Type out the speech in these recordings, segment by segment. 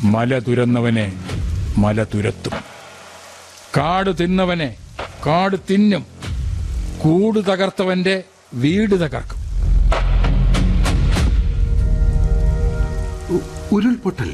മല തുരന്നവനെ മല തുരത്തും കാട് തിന്നവനെ കാട് തിന്നും കൂട് തകർത്തവന്റെ വീട് തകർക്കും ഉ- ഉരുൾപൊട്ടൽ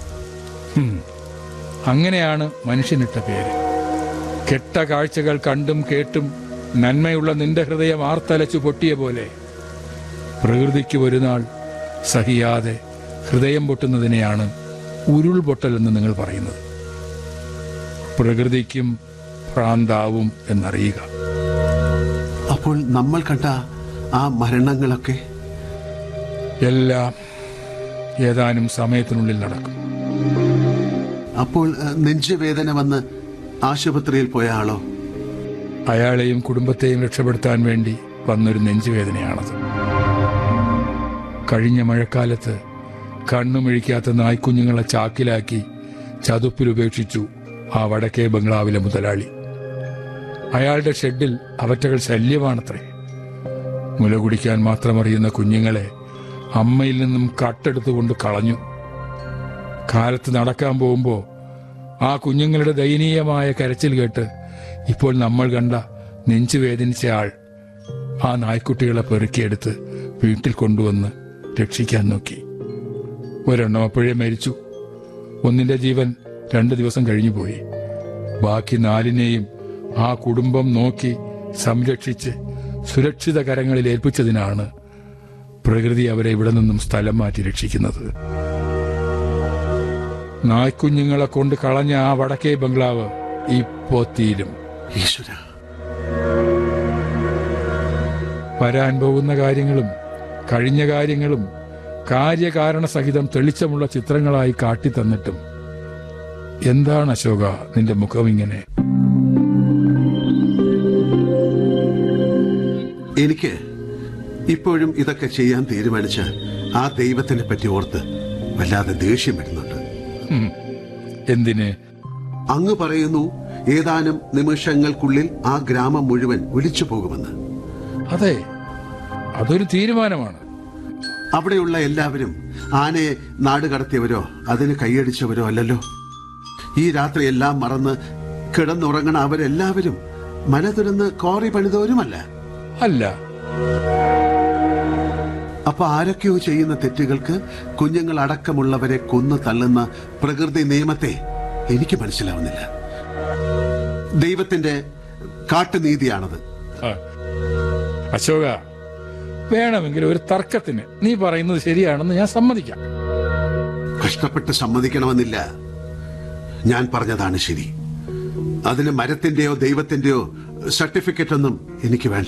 അങ്ങനെയാണ് മനുഷ്യനിട്ട പേര് കെട്ട കാഴ്ചകൾ കണ്ടും കേട്ടും നന്മയുള്ള നിന്റെ ഹൃദയം ആർത്തലച്ചു പൊട്ടിയ പോലെ പ്രകൃതിക്ക് ഒരു നാൾ സഹിയാതെ ഹൃദയം പൊട്ടുന്നതിനെയാണ് ഉരുൾപൊട്ടൽ എന്ന് നിങ്ങൾ പറയുന്നത് പ്രകൃതിക്കും ഭ്രാന്താവും എന്നറിയുക അപ്പോൾ നമ്മൾ കണ്ട ആ മരണങ്ങളൊക്കെ എല്ലാം ഏതാനും സമയത്തിനുള്ളിൽ നടക്കും അപ്പോൾ അഹ്, നെഞ്ചുവേദന വന്ന് ആശുപത്രിയിൽ പോയ ആളോ അയാളെയും കുടുംബത്തെയും രക്ഷപ്പെടുത്താൻ വേണ്ടി വന്നൊരു നെഞ്ചുവേദനയാണത് കഴിഞ്ഞ മഴക്കാലത്ത് കണ്ണുമിഴിക്കാത്ത നായ്ക്കുഞ്ഞുങ്ങളെ ചാക്കിലാക്കി ചതുപ്പിൽ ഉപേക്ഷിച്ചു ആ വടക്കേ ബംഗ്ലാവിലെ മുതലാളി അയാളുടെ ഷെഡിൽ അവറ്റകൾ ശല്യമാണത്രേ മുല കുടിക്കാൻ മാത്രമറിയുന്ന കുഞ്ഞുങ്ങളെ അമ്മയിൽ നിന്നും കട്ടെടുത്തുകൊണ്ട് കളഞ്ഞു കാലത്ത് നടക്കാൻ പോകുമ്പോ ആ കുഞ്ഞുങ്ങളുടെ ദയനീയമായ കരച്ചിൽ കേട്ട് ഇപ്പോൾ നമ്മൾ കണ്ട നെഞ്ചു വേദനിച്ച ആൾ ആ നായ്ക്കുട്ടികളെ പെറുക്കിയെടുത്ത് വീട്ടിൽ കൊണ്ടുവന്ന് രക്ഷിക്കാൻ നോക്കി ഒരെണ്ണം അപ്പോഴേ മരിച്ചു ഒന്നിന്റെ ജീവൻ രണ്ടു ദിവസം കഴിഞ്ഞു പോയി ബാക്കി നാലിനെയും ആ കുടുംബം നോക്കി സംരക്ഷിച്ച് സുരക്ഷിത കരങ്ങളിൽ ഏൽപ്പിച്ചതിനാണ് പ്രകൃതി അവരെ ഇവിടെ നിന്നും സ്ഥലം മാറ്റി രക്ഷിക്കുന്നത് നായ്ക്കുഞ്ഞുങ്ങളെ കൊണ്ട് കളഞ്ഞ ആ വടക്കേ ബംഗ്ലാവ് ഇപ്പോ തീരും ഈശ്വര വരാൻ പോകുന്ന കാര്യങ്ങളും കഴിഞ്ഞ കാര്യങ്ങളും കാര്യകാരണ സഹിതം തെളിച്ചമുള്ള ചിത്രങ്ങളായി കാട്ടിത്തന്നിട്ടും എന്താണ് അശോക നിന്റെ മുഖം ഇങ്ങനെ എനിക്ക് ഇപ്പോഴും ഇതൊക്കെ ചെയ്യാൻ തീരുമാനിച്ച ആ ദൈവത്തിനെ പറ്റി ഓർത്ത് വല്ലാതെ ദേഷ്യം വരുന്നുണ്ട് ഹും. എന്തിന് അങ്ങ് പറയുന്നു ഏതാനും നിമിഷങ്ങൾക്കുള്ളിൽ ആ ഗ്രാമം മുഴുവൻ ഒലിച്ചു പോകുമെന്ന് അതെ അതൊരു തീരുമാനമാണ് അവിടെയുള്ള എല്ലാവരും ആനയെ നാട് കടത്തിയവരോ അതിന് കൈയടിച്ചവരോ അല്ലല്ലോ ഈ രാത്രി എല്ലാം മറന്ന് കിടന്നുറങ്ങണ അവരെല്ലാവരും മല തുരന്ന് കോറി പണിതവരുമല്ല അല്ല അപ്പൊ ആരൊക്കെയോ ചെയ്യുന്ന തെറ്റുകൾക്ക് കുഞ്ഞുങ്ങൾ അടക്കമുള്ളവരെ കൊന്നു തള്ളുന്ന പ്രകൃതി നിയമത്തെ എനിക്ക് മനസ്സിലാവുന്നില്ല ദൈവത്തിന്റെ കാട്ടുനീതിയാണത് ആ. അശോക വേണമെങ്കിൽ ഒരു തർക്കത്തിന് നീ പറയുന്നത് ശരിയാണെന്ന് ഞാൻ സമ്മതിക്കാം കഷ്ടപ്പെട്ട് സമ്മതിക്കണമെന്നില്ല ഞാൻ പറഞ്ഞതാണ് ശരി അതിന് മരത്തിന്റെയോ ദൈവത്തിന്റെയോ സർട്ടിഫിക്കറ്റ് ഒന്നും എനിക്ക് വേണ്ട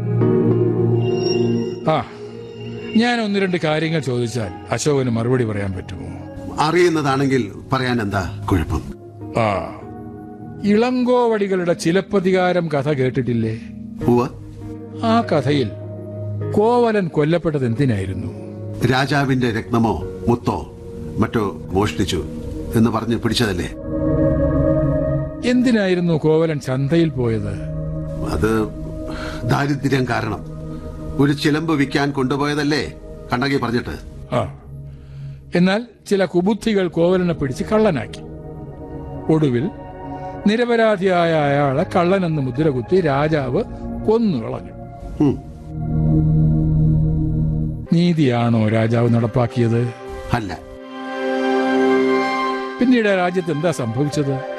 ആ ഞാൻ ഒന്ന് രണ്ട് കാര്യങ്ങൾ ചോദിച്ചാൽ അശോകന് മറുപടി പറയാൻ പറ്റുമോ അറിയുന്നതാണെങ്കിൽ പറയാൻ എന്താ കുഴപ്പം ആ ഇളങ്കോവടികളുടെ ചിലപ്പതികാരം കഥ കേട്ടിട്ടില്ലേ ഉവ്വ് ആ കഥയിൽ കോവലൻ കൊല്ലപ്പെട്ടത് എന്തിനായിരുന്നു രാജാവിന്റെ രത്നമോ മുത്തോ മറ്റോ മോഷ്ടിച്ചു എന്ന് പറഞ്ഞ് പിടിച്ചതല്ലേ എന്തിനായിരുന്നു കോവലൻ ചന്തയിൽ പോയത് അത് ദാരിദ്ര്യം കാരണം ഒരു ചിലമ്പ് വിൽക്കാൻ കൊണ്ടുപോയതല്ലേ കണ്ണകി പറഞ്ഞിട്ട് ആ എന്നാൽ ചില കുബുദ്ധികൾ കോവലനെ പിടിച്ച് കള്ളനാക്കി ഒടുവിൽ നിരപരാധിയായ അയാളെ കള്ളനെന്ന് മുദ്രകുത്തി രാജാവ് കൊന്നു കളഞ്ഞു ഉം, നീതിയാണോ രാജാവ് നടപ്പാക്കിയത് അല്ല പിന്നീട് ആ രാജ്യത്ത് എന്താ സംഭവിച്ചത്